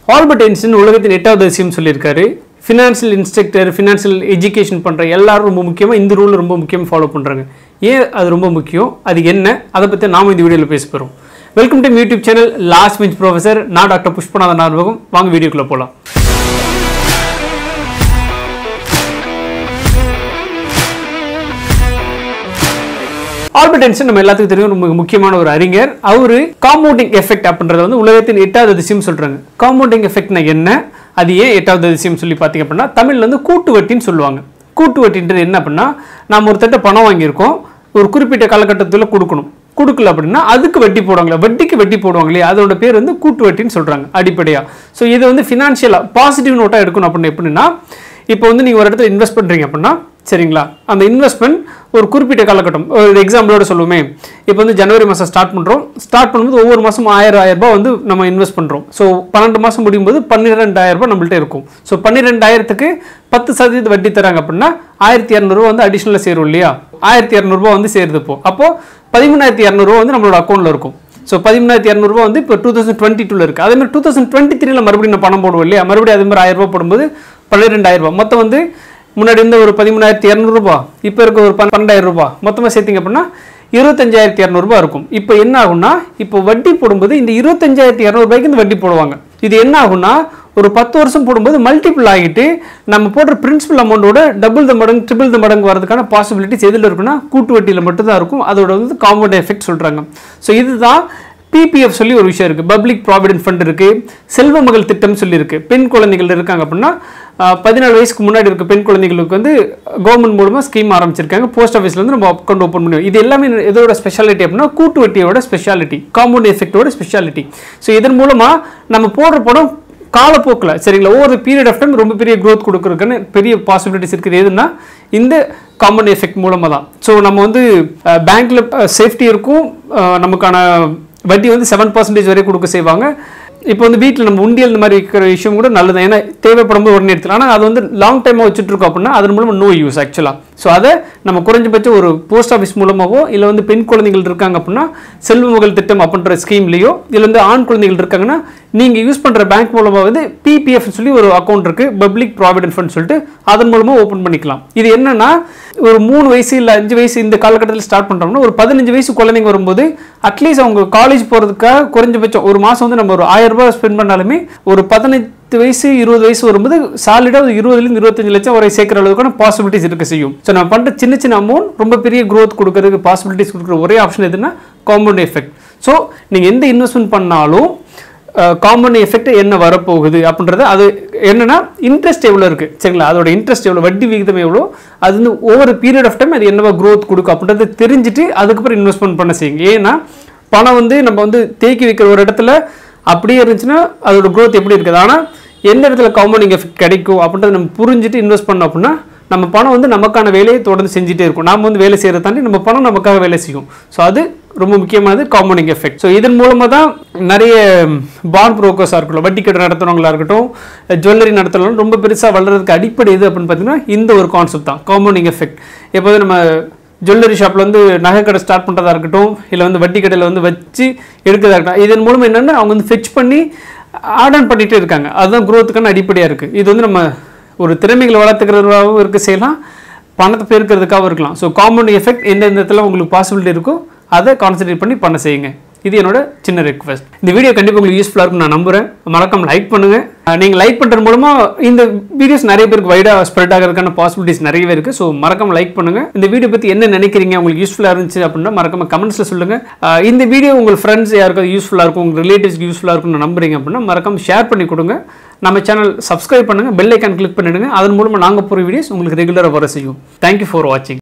Albert Einstein உலகத்தின் எட்டாவது அதிசயம் சொல்லியிருக்காரு ஃபினான்ஷியல் இன்ஸ்ட்ரக்டர் ஃபினான்ஷியல் எஜுகேஷன் பண்ணுற எல்லாரும் ரொம்ப முக்கியமாக இந்த ரூல் ரொம்ப முக்கியமாக ஃபாலோ பண்ணுறாங்க ஏன் அது ரொம்ப முக்கியம் அது என்ன அதை பற்றி நாம இந்த வீடியோவில் பேச போகிறோம் welcome to YouTube channel last bench professor நான் டாக்டர் புஷ்பநாதன் ஞாபகம் வாங்க வீடியோக்குள்ளே போகலாம் ஆல்பர்ட் ஐன்ஸ்டைன் நம்ம எல்லாத்துக்கும் தெரியும் ரொம்ப முக்கியமான ஒரு அறிஞர் அவரு காம்பவுண்டிங் எஃபெக்ட் அப்படின்றத வந்து உலகத்தின் எட்டாவது அதிசயம் சொல்றாங்க காம்பவுண்டிங் எஃபெக்ட்னா என்ன அது ஏன் எட்டாவது அதிசயம் சொல்லி பார்த்தீங்க அப்படின்னா தமிழ்ல வந்து கூட்டு வட்டின்னு சொல்லுவாங்க கூட்டு வட்டின்றது என்ன அப்படின்னா நம்ம ஒரு தட்ட பணம் வாங்கியிருக்கோம் ஒரு குறிப்பிட்ட காலகட்டத்தில் கொடுக்கணும் கொடுக்கல அப்படின்னா அதுக்கு வட்டி போடுவாங்களே வட்டிக்கு வட்டி போடுவாங்க இல்லையா அதோட பேர் வந்து கூட்டு வட்டின்னு சொல்றாங்க அடிப்படையா ஸோ இது வந்து ஃபினான்ஷியலாக பாசிட்டிவ் நோட்டாக எடுக்கணும் அப்படின்னு எப்படின்னா இப்போ வந்து நீங்கள் ஒரு இடத்துல இன்வெஸ்ட் பண்ணுறீங்க அப்படின்னா சரிங்களா அந்த இன்வெஸ்ட்மெண்ட் ஒரு குறிப்பிட்ட காலகட்டம் ஒரு எக்ஸாம்பிளோட சொல்லுவோமே இப்போ வந்து ஜனவரி மாதம் ஸ்டார்ட் பண்ணுறோம் ஸ்டார்ட் பண்ணும்போது ஒவ்வொரு மாதம் ஆயிரம் ஆயிரம் ரூபாய் வந்து நம்ம இன்வெஸ்ட் பண்ணுறோம் ஸோ பன்னெண்டு மாதம் முடியும் போது பன்னிரெண்டாயிரம் ரூபாய் நம்மள்ட்ட இருக்கும் ஸோ பன்னிரெண்டாயிரத்துக்கு பத்து சதவீத வட்டி தராங்க அப்படின்னா ஆயிரத்தி இரநூறுவா வந்து அடிஷனலாக சேரும் இல்லையா ஆயிரத்தி இரநூறுபா வந்து சேருது இப்போ அப்போ பதிமூணாயிரத்தி இரநூறுவா வந்து நம்மளோட அக்கௌண்ட்டில் இருக்கும் ஸோ பதிமூணாயிரத்தி இரநூறுபா வந்து இப்போ டூ தௌசண்ட் டுவெண்ட்டி டூவில் இருக்குது அதே மாதிரி டூ தௌசண்ட் டுவெண்ட்டி த்ரீல மறுபடியும் நான் பணம் போடுவோம் இல்லையா மறுபடியும் அதே மாதிரி ஆயிரம் ரூபாய் போடும்போது பன்னிரெண்டாயிரம் ரூபாய் மொத்தம் வந்து முன்னாடி இருந்த ஒரு பதிமூணாயிரத்தி இரநூறுபா இப்போ இருக்க ஒரு பன் பன்னெண்டாயிரம் ரூபாய் மொத்தமாக சேர்த்திங்க அப்படின்னா இருபத்தஞ்சாயிரத்தி இரநூறுபா இருக்கும் இப்போ என்ன ஆகும்னா இப்போ வட்டி போடும்போது இந்த இருபத்தஞ்சாயிரத்தி இரநூறுபாய்க்கு இந்த வட்டி போடுவாங்க இது என்ன ஆகும்னா ஒரு பத்து வருஷம் போடும்போது மல்டிபிள் ஆகிட்டு நம்ம போடுற பிரின்சிபல் அமௌண்ட்டோட டபுள் த மடங்கு ட்ரிபிள் த மடங்கு வரதுக்கான பாசிபிலிட்டிஸ் எதில் இருக்குன்னா கூட்டு வட்டியில் மட்டும்தான் இருக்கும் அதோட வந்து காம்பவுண்ட் எஃபெக்ட் சொல்கிறாங்க ஸோ இதுதான் பிபிஎஃப் சொல்லி ஒரு விஷயம் இருக்குது பப்ளிக் ப்ராவிடென்ட் ஃபண்ட் இருக்குது செல்வ மகள் திட்டம் சொல்லி இருக்கு பெண் குழந்தைகள் இருக்காங்க அப்படின்னா பதினாலு வயசுக்கு முன்னாடி இருக்க பெண் குழந்தைகளுக்கு வந்து கவர்மெண்ட் மூலமாக ஸ்கீம் ஆரம்பிச்சிருக்காங்க போஸ்ட் ஆஃபீஸ்லேருந்து நம்ம அக்கௌண்ட் ஓப்பன் பண்ணுவோம் இது எல்லாமே எதோட ஸ்பெஷாலிட்டி அப்படின்னா கூட்டு வட்டியோட ஸ்பெஷாலிட்டி காம்பவுண்ட் எஃபெக்டோட ஸ்பெஷாலிட்டி ஸோ இதன் மூலமாக நம்ம போடுற படம் காலப்போக்கில் சரிங்களா ஒவ்வொரு பீரியட் ஆஃப் டைம் ரொம்ப பெரிய க்ரோத் கொடுக்குறதுக்குன்னு பெரிய பாசிபிலிட்டிஸ் இருக்குது எதுனா இந்த காம்பவுண்ட் எஃபெக்ட் மூலமாக தான் ஸோ நம்ம வந்து பேங்க்கில் சேஃப்டி இருக்கும் நமக்கான வட்டி வந்து செவன் பர்சன்டேஜ் வரை கொடுக்க செய்வாங்க இப்போ வந்து வீட்டில் நம்ம உண்டியல் இந்த மாதிரி இருக்கிற விஷயம் கூட நல்லது ஏன்னா தேவைப்படும் போது உடனே எடுத்துக்கலாம் ஆனால் அது வந்து லாங் டைமாக வச்சுட்டு இருக்கோம் அப்படின்னா அதன் மூலமாக நோ யூஸ் ஆக்சுவலாக ஸோ அதை நம்ம குறைஞ்சபட்சம் ஒரு போஸ்ட் ஆஃபீஸ் மூலமாகவோ இல்லை வந்து பெண் குழந்தைகள் இருக்காங்க அப்படின்னா செல்வ மகள் திட்டம் அப்படின்ற ஸ்கீம்லேயோ இல்லை வந்து ஆண் குழந்தைகள் இருக்காங்கன்னா நீங்கள் யூஸ் பண்ணுற பேங்க் மூலமாக வந்து பிபிஎஃப் சொல்லி ஒரு அக்கௌண்ட் இருக்குது பப்ளிக் ப்ராவிடென்ட் ஃபண்ட் சொல்லிட்டு அதன் மூலமாக ஓப்பன் பண்ணிக்கலாம் இது என்னன்னா ஒரு மூணு வயசு இல்லை அஞ்சு வயசு இந்த காலகட்டத்தில் ஸ்டார்ட் பண்ணுறோம்னா ஒரு பதினஞ்சு வயசு குழந்தைங்க வரும்போது அட்லீஸ்ட் அவங்க காலேஜ் போகிறதுக்காக குறைஞ்சபட்சம் ஒரு மாதம் வந்து நம்ம ஒரு ஆயிரம் ரூபாய் ஸ்பெண்ட் பண்ணாலுமே ஒரு பதினெட்டு வயசு இருபது வயசு வரும்போது சாலிடாக ஒரு இருபதுலேருந்து இருபத்தஞ்சு லட்சம் வரை சேர்க்குற அளவுக்கான பாசிபிலிட்டிஸ் இருக்க செய்யும் ஸோ நம்ம பண்ணுற சின்ன சின்ன அமௌண்ட் ரொம்ப பெரிய க்ரோத் கொடுக்கறதுக்கு பாசிபிலிட்டிஸ் கொடுக்குற ஒரே ஆப்ஷன் எதுனா காம்பவுண்ட் எஃபெக்ட் ஸோ நீங்கள் எந்த இன்வெஸ்ட்மெண்ட் பண்ணாலும் காம்பவுண்ட் எஃபெக்ட் என்ன வரப்போகுது அப்படின்றது அது என்னன்னா இன்ட்ரெஸ்ட் எவ்வளோ இருக்குது சரிங்களா அதோட இன்ட்ரெஸ்ட் எவ்வளோ வட்டி விகிதம் எவ்வளோ அது வந்து ஒவ்வொரு பீரியட் ஆஃப் டைம் அது என்னவா க்ரோத் கொடுக்கும் அப்படின்றத தெரிஞ்சுட்டு அதுக்கப்புறம் இன்வெஸ்ட்மெண்ட் பண்ண செய்யுங்க ஏன்னா பணம் வந்து நம்ம வந்து தேக்கி வைக்கிற ஒரு இடத்துல அப்படியே இருந்துச்சுன்னா அதோட க்ரோத் எப்படி இருக்குது ஆனால் எந்த இடத்துல காம்பவுண்டிங் எஃபெக்ட் கிடைக்கும் அப்படின்றத நம்ம புரிஞ்சுட்டு இன்வெஸ்ட் பண்ணோம் அப்படின்னா நம்ம பணம் வந்து நமக்கான வேலையை தொடர்ந்து செஞ்சுட்டே இருக்கும் நாம் வந்து வேலை செய்கிறத தாண்டி நம்ம பணம் நமக்காக வேலை செய்யும் ஸோ அது ரொம்ப முக்கியமானது காம்பவுண்டிங் எஃபெக்ட் ஸோ இதன் மூலமாக தான் நிறைய பாண்ட் புரோக்கர்ஸாக இருக்கட்டும் வட்டி கடை நடத்துகிறவங்களா இருக்கட்டும் ஜுவல்லரி நடத்துகிறவங்க ரொம்ப பெருசாக வளர்கிறதுக்கு அடிப்படை எது அப்படின்னு பார்த்தீங்கன்னா இந்த ஒரு கான்செப்ட் தான் காம்பவுண்டிங் எஃபெக்ட் எப்போது நம்ம ஜுவல்லரி ஷாப்பில் வந்து நகை கடை ஸ்டார்ட் பண்ணுறதா இருக்கட்டும் இல்லை வந்து வட்டி கடையில் வந்து வச்சு எடுக்கிறதா இருக்கட்டும் இதன் மூலம் என்னென்னா அவங்க வந்து ஃபெச் பண்ணி ஆட் ஆன் பண்ணிகிட்டே இருக்காங்க அதுதான் குரோத்துக்கான அடிப்படையாக இருக்குது இது வந்து நம்ம ஒரு திறமைகளை வளர்த்துக்கிறதாகவும் இருக்க செய்யலாம் பணத்தை பெருக்கிறதுக்காகவும் இருக்கலாம் ஸோ காம்பவுண்ட் எஃபெக்ட் எந்தெந்த இடத்துல உங்களுக்கு பாசிபிலிட்டி இருக்கோ அதை கான்சன்ட்ரேட் பண்ணி பண்ண செய்யுங்க இது என்னோட சின்ன ரெக்வஸ்ட் இந்த வீடியோ கண்டிப்பாக உங்களுக்கு யூஸ்ஃபுல்லாக இருக்கும் நான் நம்புறேன் மறக்காம லைக் பண்ணுங்க நீங்கள் லைக் பண்ணுறது மூலமாக இந்த வீடியோஸ் நிறைய பேருக்கு வைடாக ஸ்ப்ரெட் ஆகிறதுக்கான பாசிபிலிட்டிஸ் நிறையவே இருக்குது ஸோ மறக்காம லைக் பண்ணுங்க இந்த வீடியோ பற்றி என்ன நினைக்கிறீங்க உங்களுக்கு யூஸ்ஃபுல்லாக இருந்துச்சு அப்படின்னா மறக்காம கமெண்ட்ஸில் சொல்லுங்க அஹ் இந்த வீடியோ உங்கள் ஃப்ரெண்ட்ஸ் யாருக்காவது யூஸ்ஃபுல்லாக இருக்கும் உங்கள் ரிலேட்டிவ்ஸ்க்கு யூஸ்ஃபுல்லாக இருக்கும்னு நம்புறீங்க அப்படின்னா மறக்காம ஷேர் பண்ணி கொடுங்க நம்ம சேனல் சப்ஸ்கிரைப் பண்ணுங்க பெல் ஐக்கான் கிளிக் பண்ணிடுங்க அதன் மூலமாக நாங்கள் போகிற வீடியோஸ் உங்களுக்கு ரெகுலராக வர செய்யும் தேங்க்யூ ஃபார் வாட்சிங்